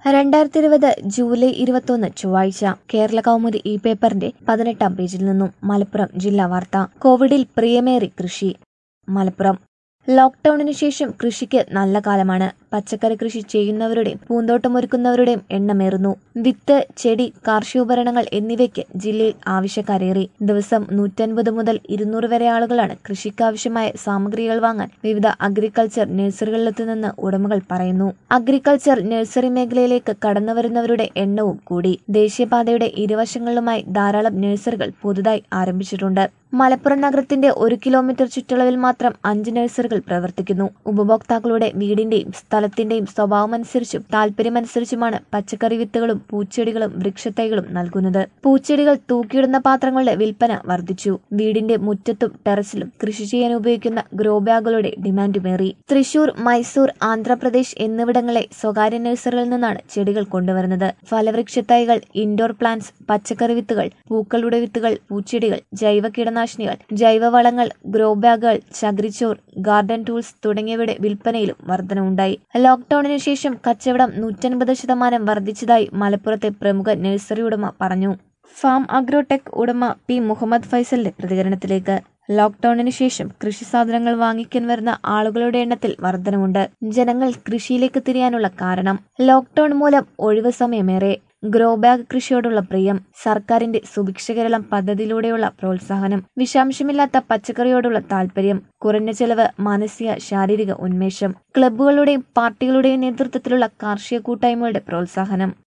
രണ്ടായിരത്തി ഇരുപത് ജൂലൈ ഇരുപത്തൊന്ന് ചൊവ്വാഴ്ച കേരള കൗമുദി ഈ പേപ്പറിന്റെ പതിനെട്ടാം പേജിൽ നിന്നും മലപ്പുറം ജില്ലാ വാർത്ത കോവിഡിൽ പ്രിയമേറി കൃഷി മലപ്പുറം ലോക്ക്ഡൌണിന് ശേഷം കൃഷിക്ക് നല്ല കാലമാണ് പച്ചക്കറി കൃഷി ചെയ്യുന്നവരുടെയും പൂന്തോട്ടമൊരുക്കുന്നവരുടെയും എണ്ണമേറുന്നു വിത്ത് ചെടി കാർഷികോപകരണങ്ങൾ എന്നിവയ്ക്ക് ജില്ലയിൽ ആവശ്യക്കാരേറി ദിവസം നൂറ്റൻപത് മുതൽ ഇരുന്നൂറ് വരെ ആളുകളാണ് കൃഷിക്കാവശ്യമായ സാമഗ്രികൾ വാങ്ങാൻ വിവിധ അഗ്രികൾച്ചർ നഴ്സറികളിലെത്തുന്നെന്ന് ഉടമകൾ പറയുന്നു അഗ്രികൾച്ചർ നഴ്സറി മേഖലയിലേക്ക് കടന്നുവരുന്നവരുടെ എണ്ണവും കൂടി ദേശീയപാതയുടെ ഇരുവശങ്ങളിലുമായി ധാരാളം നഴ്സറികൾ പുതുതായി ആരംഭിച്ചിട്ടുണ്ട് മലപ്പുറം നഗരത്തിന്റെ ഒരു കിലോമീറ്റർ ചുറ്റളവിൽ മാത്രം അഞ്ച് നഴ്സറികൾ പ്രവർത്തിക്കുന്നു ഉപഭോക്താക്കളുടെ വീടിന്റെയും സ്ഥലത്തിന്റെയും സ്വഭാവമനുസരിച്ചും താല്പര്യമനുസരിച്ചുമാണ് പച്ചക്കറി വിത്തുകളും പൂച്ചെടികളും വൃക്ഷത്തൈകളും നൽകുന്നത് പൂച്ചെടികൾ തൂക്കിയിടുന്ന പാത്രങ്ങളുടെ വിൽപ്പന വർദ്ധിച്ചു വീടിന്റെ മുറ്റത്തും ടെറസിലും കൃഷി ചെയ്യാൻ ഉപയോഗിക്കുന്ന ഗ്രോ ബാഗുകളുടെ ഡിമാൻഡുമേറി തൃശൂർ മൈസൂർ ആന്ധ്രാപ്രദേശ് എന്നിവിടങ്ങളിലെ സ്വകാര്യ നഴ്സറികളിൽ നിന്നാണ് ചെടികൾ കൊണ്ടുവരുന്നത് ഫലവൃക്ഷത്തൈകൾ ഇൻഡോർ പ്ലാന്റ്സ് പച്ചക്കറി വിത്തുകൾ പൂക്കളുടെ വിത്തുകൾ പൂച്ചെടികൾ ജൈവ കീടനാശിനികൾ ജൈവവളങ്ങൾ ഗ്രോ ബാഗുകൾ ചകിരിച്ചോർ ഗാർഡൻ ടൂൾസ് തുടങ്ങിയവയുടെ വിൽപ്പനയിലും വർധനവുണ്ടായി ലോക്ഡൌണിന് ശേഷം കച്ചവടം നൂറ്റൻപത് ശതമാനം വർദ്ധിച്ചതായി മലപ്പുറത്തെ പ്രമുഖ നഴ്സറി ഉടമ പറഞ്ഞു ഫാം അഗ്രോടെക് ഉടമ പി മുഹമ്മദ് ഫൈസലിന്റെ പ്രതികരണത്തിലേക്ക് ലോക്ഡൌണിന് ശേഷം കൃഷി സാധനങ്ങൾ വാങ്ങിക്കാൻ വരുന്ന ആളുകളുടെ എണ്ണത്തിൽ വർധനവുണ്ട് ജനങ്ങൾ കൃഷിയിലേക്ക് തിരിയാനുള്ള കാരണം ലോക്ഡൌൺ മൂലം ഒഴിവ് സമയമേറെ ഗ്രോ ബാഗ് കൃഷിയോടുള്ള പ്രിയം സർക്കാരിന്റെ സുഭിക്ഷ കേരളം പദ്ധതിയിലൂടെയുള്ള പ്രോത്സാഹനം വിഷാംശമില്ലാത്ത പച്ചക്കറിയോടുള്ള താല്പര്യം കുറഞ്ഞ ചെലവ് മാനസിക ശാരീരിക ഉന്മേഷം ക്ലബ്ബുകളുടെയും പാർട്ടികളുടെയും നേതൃത്വത്തിലുള്ള കാർഷിക കൂട്ടായ്മകളുടെ പ്രോത്സാഹനം